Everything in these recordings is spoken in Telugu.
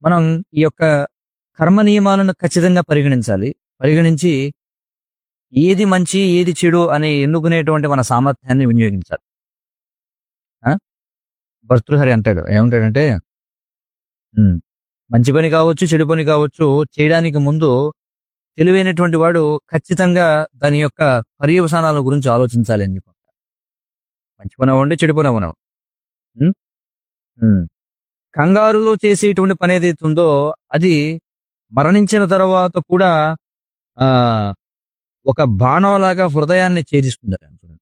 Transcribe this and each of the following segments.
మనం ఈ యొక్క కర్మ నియమాలను ఖచ్చితంగా పరిగణించాలి పరిగణించి ఏది మంచి ఏది చెడు అని ఎన్నుకునేటువంటి మన సామర్థ్యాన్ని వినియోగించాలి ఆ? భర్తృహరి అంటాడు ఏమంటాడంటే "ఉమ్, మంచి పని కావచ్చు చెడు పని కావచ్చు చేయడానికి ముందు తెలివైనటువంటి వాడు ఖచ్చితంగా దాని యొక్క పర్యవసానాల గురించి ఆలోచించాలి అని చెప్పి మంచి పని అవ్వండి చెడు పని అవ్వను ఉమ్? ఉమ్. కంగారులో చేసేటువంటి పని ఏదైతే ఉందో అది మరణించిన తర్వాత కూడా ఆ ఒక బాణంలాగా హృదయాన్ని ఛేదిస్తుంది అని చూడండి.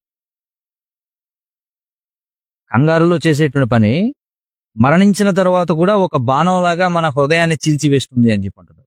కంగారులో చేసేటువంటి పని మరణించిన తర్వాత కూడా ఒక బాణంలాగా మన హృదయాన్ని చీల్చివేస్తుంది అని చెప్పి అంటున్నారు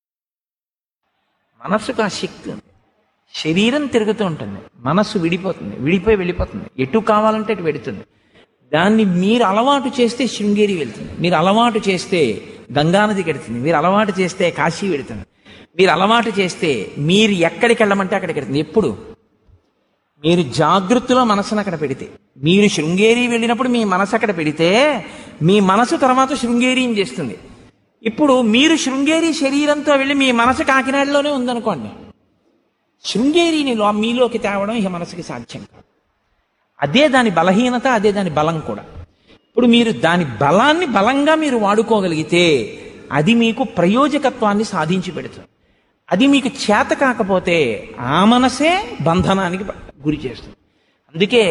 మనస్సుకు ఆ శక్తి ఉంది శరీరం తిరుగుతూ ఉంటుంది మనస్సు విడిపోతుంది విడిపోయి వెళ్ళిపోతుంది ఎటు కావాలంటే అటు వెడుతుంది దాన్ని మీరు అలవాటు చేస్తే శృంగేరి వెళ్తుంది మీరు అలవాటు చేస్తే గంగానది వెడుతుంది మీరు అలవాటు చేస్తే కాశీ వెడుతుంది మీరు అలవాటు చేస్తే మీరు ఎక్కడికి వెళ్ళమంటే అక్కడికి వెళ్తుంది ఎప్పుడు మీరు జాగృతిలో మనసును అక్కడ పెడితే మీరు శృంగేరి వెళ్ళినప్పుడు మీ మనసు అక్కడ పెడితే మీ మనసు తర్వాత శృంగేరియం చేస్తుంది ఇప్పుడు మీరు శృంగేరి శరీరంతో వెళ్ళి మీ మనసు కాకినాడలోనే ఉందనుకోండి శృంగేరిని లో- మీలోకి తేవడం ఇక మనసుకి సాధ్యం కాదు అదే దాని బలహీనత అదే దాని బలం కూడా ఇప్పుడు మీరు దాని బలాన్ని బలంగా మీరు వాడుకోగలిగితే అది మీకు ప్రయోజకత్వాన్ని సాధించి పెడుతుంది అది మీకు చేత కాకపోతే ఆ మనసే బంధనానికి బ- గురి చేస్తుంది అందుకే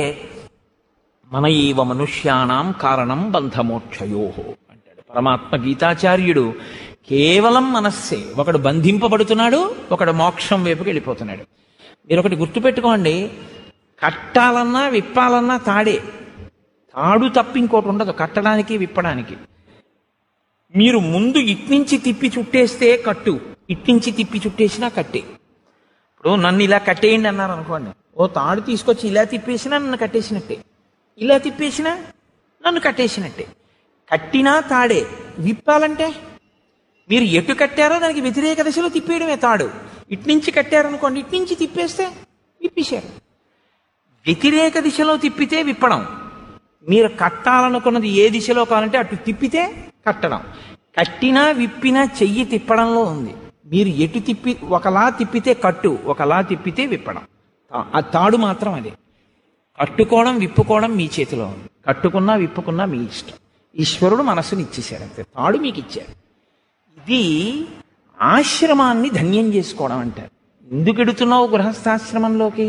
మన ఈవ మనుష్యాణం కారణం బంధమోక్షయో అంటాడు పరమాత్మ గీతాచార్యుడు కేవలం మనస్సే ఒకడు బంధింపబడుతున్నాడు ఒకడు మోక్షం వైపుకి వెళ్ళిపోతున్నాడు మీరు ఒకటి గుర్తుపెట్టుకోండి కట్టాలన్నా విప్పాలన్నా తాడే తాడు తప్ప ఇంకోటి ఉండదు కట్టడానికి విప్పడానికి మీరు ముందు ఇట్నుంచి తిప్పి చుట్టేస్తే కట్టు ఇట్నుంచి తిప్పి చుట్టేసినా కట్టే ఇప్పుడు నన్ను ఇలా కట్టేయండి అన్నారు అనుకోండి ఓ తాడు తీసుకొచ్చి ఇలా తిప్పేసినా నన్ను కట్టేసినట్టే ఇలా తిప్పేసినా నన్ను కట్టేసినట్టే కట్టినా తాడే విప్పాలంటే మీరు ఎటు కట్టారో దానికి వ్యతిరేక దిశలో తిప్పేయడమే తాడు ఇట్నుంచి కట్టారనుకోండి ఇట్నుంచి తిప్పేస్తే విప్పేశారు వ్యతిరేక దిశలో తిప్పితే విప్పడం మీరు కట్టాలనుకున్నది ఏ దిశలో కావాలంటే అటు తిప్పితే కట్టడం కట్టినా విప్పినా చెయ్యి తిప్పడంలో ఉంది మీరు ఎటు తిప్పి ఒకలా తిప్పితే కట్టు ఒకలా తిప్పితే విప్పడం తా- ఆ తాడు మాత్రం అదే కట్టుకోవడం విప్పుకోవడం మీ చేతిలో ఉంది కట్టుకున్నా విప్పుకున్నా మీ ఇష్టం ఈశ్వరుడు మనస్సుని ఇచ్చేశాడు అంతే తాడు మీకు ఇచ్చాడు ఇది ఆశ్రమాన్ని ధన్యం చేసుకోవడం అంటారు ఎందుకు ఎడుతున్నావు గృహస్థాశ్రమంలోకి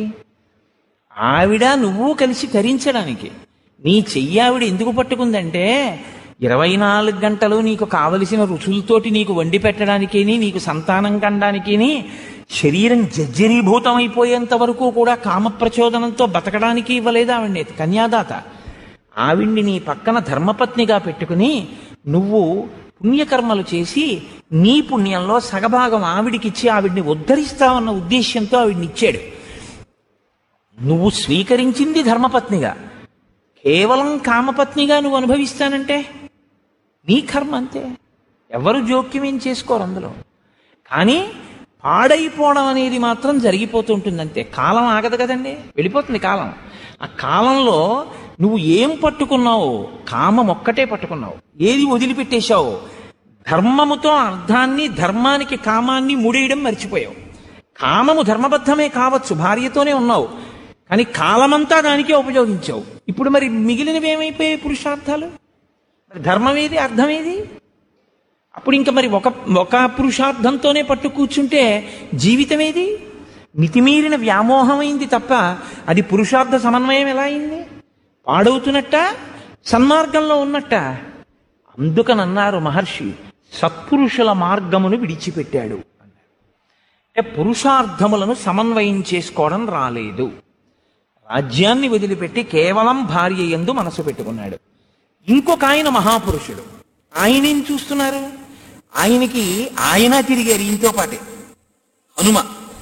ఆవిడ నువ్వు కలిసి తరించడానికి నీ చెయ్యి ఆవిడ ఎందుకు పట్టుకుందంటే ఇరవై నాలుగు గంటలు నీకు కావలసిన రుచులతోటి నీకు వండి పెట్టడానికిని నీకు సంతానం కండానికిని శరీరం జర్జరీభూతం అయిపోయేంత వరకు కూడా కామ ప్రచోదనంతో బతకడానికి ఇవ్వలేదు ఆవిడ్ని కన్యాదాత ఆవిడ్ని నీ పక్కన ధర్మపత్నిగా పెట్టుకుని నువ్వు పుణ్యకర్మలు చేసి నీ పుణ్యంలో సగభాగం ఆవిడికిచ్చి ఆవిడ్ని ఉద్ధరిస్తావన్న ఉద్దేశ్యంతో ఆవిడ్ని ఇచ్చాడు నువ్వు స్వీకరించింది ధర్మపత్నిగా కేవలం కామపత్నిగా నువ్వు అనుభవిస్తానంటే నీ కర్మ అంతే ఎవరు జోక్యం ఏం చేసుకోరు అందులో కానీ పాడైపోవడం అనేది మాత్రం జరిగిపోతుంటుంది అంతే కాలం ఆగదు కదండి వెళ్ళిపోతుంది కాలం ఆ కాలంలో నువ్వు ఏం పట్టుకున్నావో కామం ఒక్కటే పట్టుకున్నావు ఏది వదిలిపెట్టేశావు ధర్మముతో అర్థాన్ని ధర్మానికి కామాన్ని ముడేయడం మర్చిపోయావు కామము ధర్మబద్ధమే కావచ్చు భార్యతోనే ఉన్నావు కానీ కాలమంతా దానికే ఉపయోగించావు ఇప్పుడు మరి మిగిలినవి ఏమైపోయాయి పురుషార్థాలు మరి ధర్మం ఏది అర్థం ఏది అప్పుడు ఇంకా మరి ఒక ఒక పురుషార్థంతోనే పట్టు కూర్చుంటే జీవితం ఏది మితిమీరిన వ్యామోహమైంది తప్ప అది పురుషార్థ సమన్వయం ఎలా అయింది పాడవుతున్నట్ట సన్మార్గంలో ఉన్నట్ట అందుకనన్నారు మహర్షి సత్పురుషుల మార్గమును విడిచిపెట్టాడు అన్నారు అంటే పురుషార్థములను సమన్వయం చేసుకోవడం రాలేదు రాజ్యాన్ని వదిలిపెట్టి కేవలం భార్య ఎందు మనసు పెట్టుకున్నాడు ఇంకొక ఆయన మహాపురుషుడు ఆయన ఏం చూస్తున్నారు ఆయనకి ఆయన తిరిగారు ఈయనతో పాటే హనుమ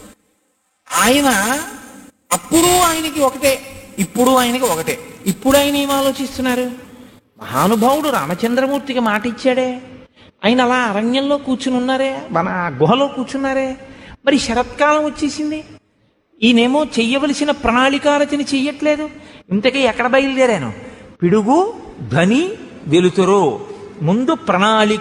ఆయన అప్పుడు ఆయనకి ఒకటే ఇప్పుడు ఆయనకి ఒకటే ఇప్పుడు ఆయన ఏం ఆలోచిస్తున్నారు మహానుభావుడు రామచంద్రమూర్తికి మాట ఇచ్చాడే ఆయన అలా అరణ్యంలో కూర్చుని ఉన్నారే మన గుహలో కూర్చున్నారే మరి శరత్కాలం వచ్చేసింది ఈయనేమో చెయ్యవలసిన ప్రణాళికారచన చెయ్యట్లేదు ఇంతకీ ఎక్కడ బయలుదేరాను పిడుగు ధని వెలుతురు ముందు ప్రణాళిక